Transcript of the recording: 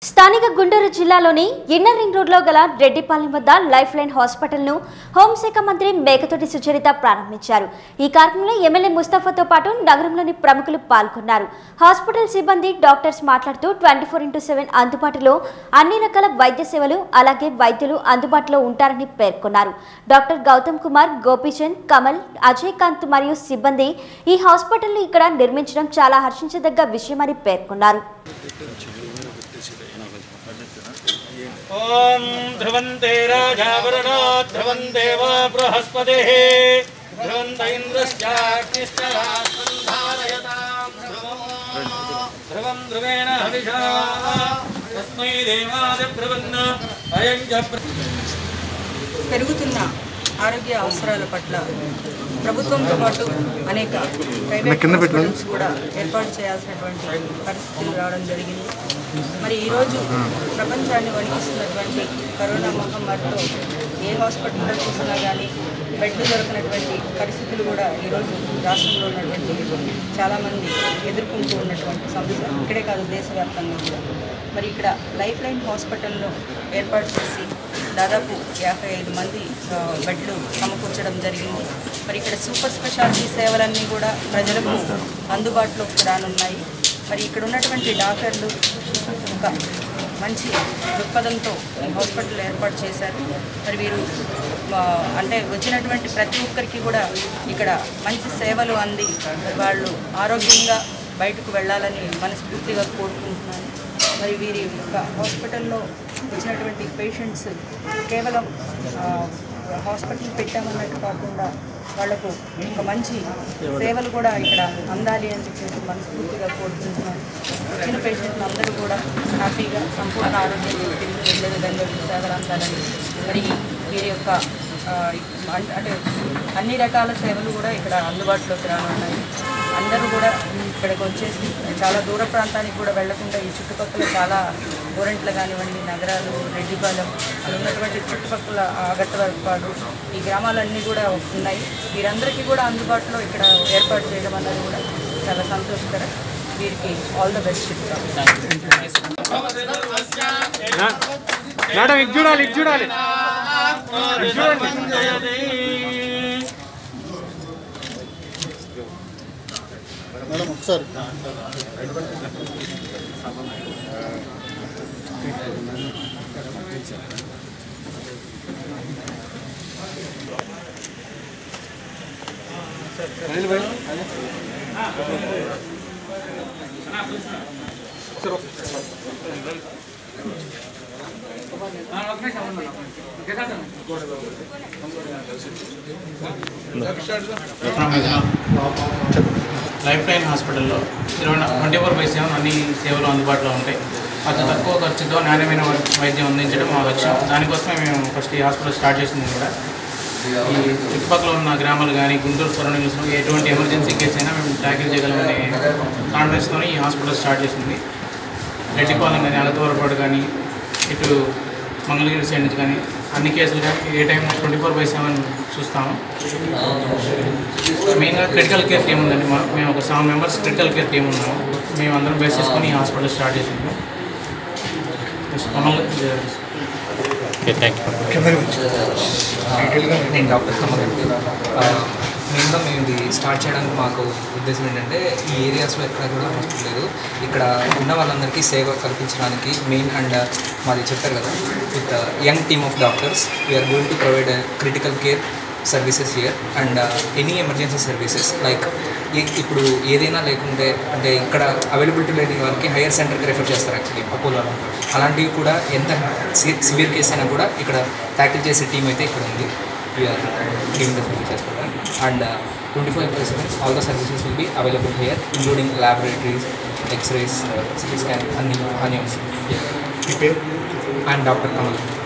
స్థానిక గుంటూరు జిల్లాలోని inner ring రోడ్లో గల రెడ్డిపాలెం వద్ద లైఫ్ లైన్ హాస్పిటల్ను హోంశాఖ మంత్రి మేకతోటి సుచరిత ప్రారంభించారు ఈ కార్యక్రమంలో ఎమ్మెల్యే ముస్తఫాతో పాటు నగరంలోని ప్రముఖులు పాల్గొన్నారు హాస్పిటల్ సిబ్బంది డాక్టర్స్ మాట్లాడుతూ ట్వంటీ ఫోర్ ఇంటూ సెవెన్ అందుబాటులో అన్ని రకాల వైద్య సేవలు అలాగే వైద్యులు అందుబాటులో ఉంటారని పేర్కొన్నారు డాక్టర్ గౌతమ్ కుమార్ గోపీచంద్ కమల్ అజయ్ కాంత్ మరియు సిబ్బంది ఈ హాస్పిటల్ను ఇక్కడ నిర్మించడం చాలా హర్షించదగ్గ విషయమని పేర్కొన్నారు ॐ ध्रुवन्ते राजावरणो ध्रुवन्ते वा बृहस्पतिः ध्रुवन्त इन्द्रश्चाग्निश्च राष्ट्रन्धारयतां ध्रुवं ध्रुवेण हविषा तस्मै देवादिब्रुवन् अयं च प्र- పెరుగుతున్న ఆరోగ్య అవసరాల పట్ల ప్రభుత్వంతో పాటు అనేక ప్రైవేట్ హాస్పిటల్స్ కూడా ఏర్పాటు చేయాల్సినటువంటి పరిస్థితులు రావడం జరిగింది మరి ఈరోజు ప్రపంచాన్ని వణికిస్తున్నటువంటి కరోనా మహమ్మారితో ఏ హాస్పిటల్లో చూసినా కానీ బెడ్లు దొరకనటువంటి పరిస్థితులు కూడా ఈరోజు రాష్ట్రంలో ఉన్నటువంటి చాలామంది ఎదుర్కొంటూ ఉన్నటువంటి సమస్య ఇక్కడే కాదు దేశవ్యాప్తంగా కూడా మరి ఇక్కడ లైఫ్ లైన్ హాస్పిటల్లో ఏర్పాటు చేసి దాదాపు యాభై ఐదు మంది ఆ, బెడ్లు సమకూర్చడం జరిగింది మరి ఇక్కడ సూపర్ స్పెషాలిటీ సేవలన్నీ కూడా ప్రజలకు అందుబాటులోకి రానున్నాయి మరి ఇక్కడ ఉన్నటువంటి డాక్టర్లు ఒక మంచి దృక్పథంతో ఈ హాస్పిటల్ ఏర్పాటు చేశారు మరి వీరు ఆ, అంటే వచ్చినటువంటి ప్రతి ఒక్కరికి కూడా ఇక్కడ మంచి సేవలు అంది మరి వాళ్ళు ఆరోగ్యంగా బయటకు వెళ్ళాలని మనస్ఫూర్తిగా కోరుకుంటున్నాను మరి వీరి యొక్క హాస్పిటల్లో వచ్చినటువంటి పేషెంట్స్ కేవలం ఆ, హాస్పిటల్ పెట్టామన్నట్టు కాకుండా వాళ్లకు ఒక మంచి సేవలు కూడా ఇక్కడ అందాలి అని చెప్పేసి మనస్ఫూర్తిగా కోరుకుంటున్నాను వచ్చిన పేషెంట్లు అందరూ కూడా హ్యాపీగా సంపూర్ణ ఆరోగ్యంతో తిరిగి వెళ్ళే విధంగా వీరి సేవలు అందాలని మరి వీరి యొక్క ఆ, అన్- అంటే అన్ని రకాల సేవలు కూడా ఇక్కడ అందుబాటులోకి రానున్నాయి అందరూ కూడా ఇక్కడికి వచ్చేసి చాలా దూర ప్రాంతానికి కూడా వెళ్లకుండా ఈ చుట్టుపక్కల చాలా గోరెంట్లు కానివ్వండి నగరాలు రెడ్డిపాలెం అలా ఉన్నటువంటి చుట్టుపక్కల అగట్టవరపాడు ఈ గ్రామాలన్నీ కూడా ఉన్నాయి వీరందరికీ కూడా అందుబాటులో ఇక్కడ ఏర్పాటు చేయడం అన్నది కూడా చాలా సంతోషకరం వీరికి ఆల్ ద బెస్ట్ చెప్తాం మేడం ఇది చూడాలి ఇది చూడాలి ఇది చూడండి మేడం ఒకసారి లైఫ్ లైన్ హాస్పిటల్లో ఇరవై ట్వంటీ ఫోర్ బై సెవెన్ అన్ని సేవలు అందుబాటులో ఉంటాయి అతి తక్కువ ఖర్చుతో నాణ్యమైన వై- వైద్యం అందించడం మా లక్ష్యం దానికోసమే మేము ఫస్ట్ ఈ హాస్పిటల్ స్టార్ట్ చేసింది కూడా ఈ చుట్టుపక్కల ఉన్న గ్రామాలు కానీ గుంటూరు సరౌండింగ్స్లో ఎటువంటి ఎమర్జెన్సీ కేసు అయినా మేము ట్యాకిల్ చేయగలమనే కాన్ఫిడెన్స్తో ఈ హాస్పిటల్ స్టార్ట్ చేసింది రెడ్డిపాలెం కానీ అలతవరపాడు కానీ ఇటు మంగళగిరి సైడ్ నుంచి కానీ అన్ని కేసులు కానీ ఏ time twenty four by seven చూస్తాము మెయిన్గా క్రిటికల్ కేర్ టీం ఉందండి మా మేము ఒక seven members critical care team ఉన్నాము మేము అందరం బేస్ చేసుకొని ఈ హాస్పిటల్ స్టార్ట్ చేసాము కమల్ నేను డాక్టర్ కమల్ మెయిన్గా మేము ఇది స్టార్ట్ చేయడానికి మాకు ఉద్దేశం ఏంటంటే ఈ ఏరియాస్లో ఎక్కడ కూడా హాస్పిటల్ లేదు ఇక్కడ ఉన్న వాళ్ళందరికీ సేవ కల్పించడానికి మెయిన్ అండ్ మాది చెప్పారు కదా with young team of doctors we are going to provide critical care services here and any emergency services like ఇప్పుడు ఏదైనా లేకుంటే అంటే ఇక్కడ అవైలబిలిటీ లేని వారికి హైయర్ సెంటర్కి రెఫర్ చేస్తారు యాక్చువల్లీ అపోలోలో అలాంటివి కూడా ఎంత సివియర్ కేసు అయినా కూడా ఇక్కడ ట్యాకిల్ చేసే టీం అయితే ఇక్కడ ఉంది we are giving the services and twenty five by seven all the services will be available here including laboratories x rays CT scan అన్ని అన్నీ వస్తాయి అండ్ డాక్టర్ కమల్